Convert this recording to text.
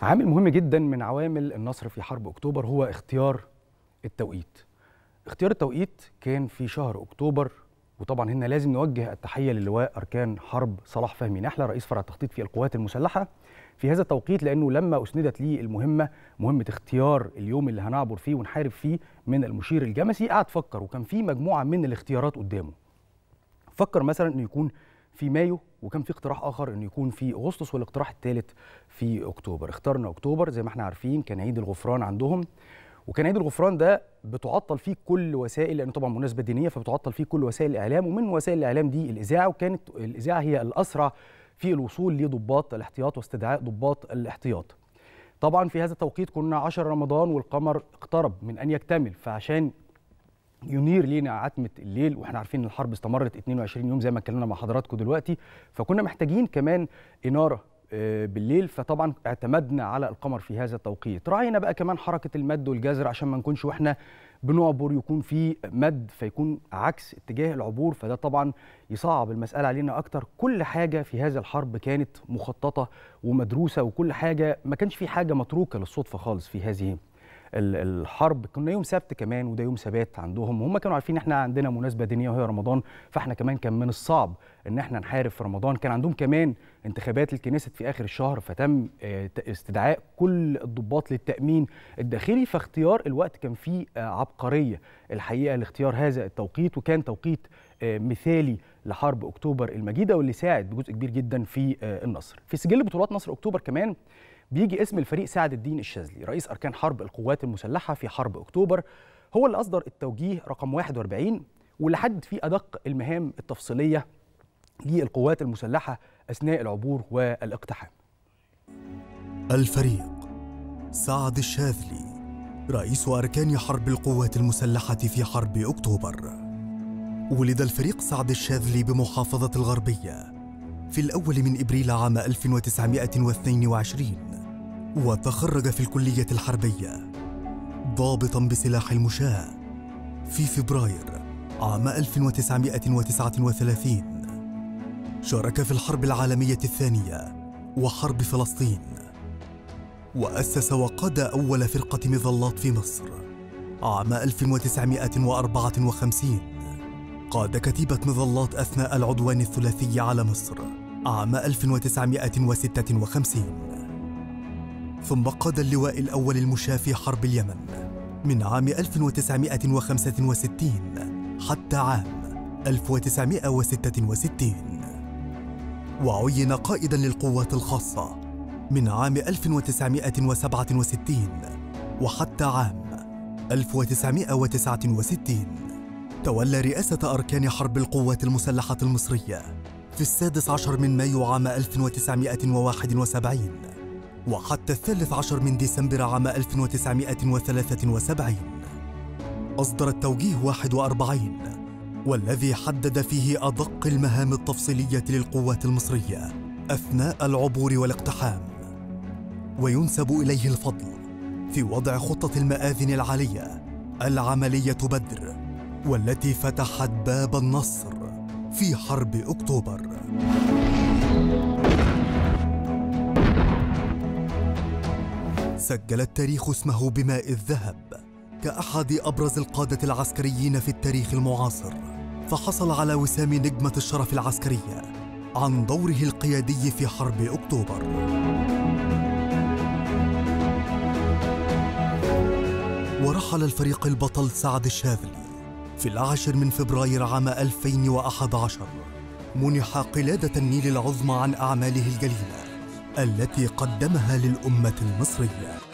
عامل مهم جدا من عوامل النصر في حرب اكتوبر هو اختيار التوقيت. اختيار التوقيت كان في شهر اكتوبر وطبعا هنا لازم نوجه التحيه للواء اركان حرب صلاح فهمي نحله رئيس فرع التخطيط في القوات المسلحه في هذا التوقيت لانه لما اسندت لي المهمه مهمه اختيار اليوم اللي هنعبر فيه ونحارب فيه من المشير الجمسي قعد فكر وكان في مجموعه من الاختيارات قدامه. فكر مثلا انه يكون في مايو وكان في اقتراح اخر انه يكون في اغسطس والاقتراح الثالث في اكتوبر اخترنا اكتوبر زي ما احنا عارفين كان عيد الغفران عندهم وكان عيد الغفران ده بتعطل فيه كل وسائل لانه طبعا مناسبه دينيه فبتعطل فيه كل وسائل الاعلام ومن وسائل الاعلام دي الاذاعه وكانت الاذاعه هي الاسرع في الوصول لضباط الاحتياط واستدعاء ضباط الاحتياط طبعا في هذا التوقيت كنا 10 رمضان والقمر اقترب من ان يكتمل فعشان ينير لينا عتمه الليل واحنا عارفين ان الحرب استمرت 22 يوم زي ما اتكلمنا مع حضراتكم دلوقتي فكنا محتاجين كمان اناره بالليل فطبعا اعتمدنا على القمر في هذا التوقيت راعينا بقى كمان حركه المد والجزر عشان ما نكونش واحنا بنعبر يكون في مد فيكون عكس اتجاه العبور فده طبعا يصعب المساله علينا اكتر كل حاجه في هذا الحرب كانت مخططه ومدروسه وكل حاجه ما كانش في حاجه متروكه للصدفه خالص في هذه الحرب كنا يوم سبت كمان وده يوم ثبات عندهم وهم كانوا عارفين احنا عندنا مناسبه دينيه وهي رمضان فاحنا كمان كان من الصعب ان احنا نحارب في رمضان كان عندهم كمان انتخابات الكنيست في اخر الشهر فتم استدعاء كل الضباط للتامين الداخلي فاختيار الوقت كان فيه عبقريه الحقيقه لاختيار هذا التوقيت وكان توقيت مثالي لحرب اكتوبر المجيده واللي ساعد بجزء كبير جدا في النصر في سجل بطولات نصر اكتوبر كمان بيجي اسم الفريق سعد الدين الشاذلي رئيس أركان حرب القوات المسلحة في حرب أكتوبر هو اللي أصدر التوجيه رقم 41 واللي حدد فيه أدق المهام التفصيلية للقوات المسلحة أثناء العبور والاقتحام الفريق سعد الشاذلي رئيس أركان حرب القوات المسلحة في حرب أكتوبر ولد الفريق سعد الشاذلي بمحافظة الغربية في الأول من إبريل عام 1922 وتخرج في الكلية الحربية ضابطا بسلاح المشاة في فبراير عام 1939 شارك في الحرب العالمية الثانية وحرب فلسطين وأسس وقاد أول فرقة مظلات في مصر عام 1954 قاد كتيبة مظلات أثناء العدوان الثلاثي على مصر عام 1956 ثم قاد اللواء الأول المشاة في حرب اليمن من عام 1965 حتى عام 1966 وعين قائدا للقوات الخاصة من عام 1967 وحتى عام 1969 تولى رئاسة أركان حرب القوات المسلحة المصرية في السادس عشر من مايو عام 1971 وحتى الثالث عشر من ديسمبر عام 1973 أصدر التوجيه 41 والذي حدد فيه أدق المهام التفصيلية للقوات المصرية أثناء العبور والاقتحام وينسب إليه الفضل في وضع خطة المآذن العالية العملية بدر والتي فتحت باب النصر في حرب اكتوبر سجل التاريخ اسمه بماء الذهب كاحد ابرز القاده العسكريين في التاريخ المعاصر فحصل على وسام نجمه الشرف العسكريه عن دوره القيادي في حرب اكتوبر ورحل الفريق البطل سعد الشاذلي في العاشر من فبراير عام 2011 منح قلادة النيل العظمى عن أعماله الجليلة التي قدمها للأمة المصرية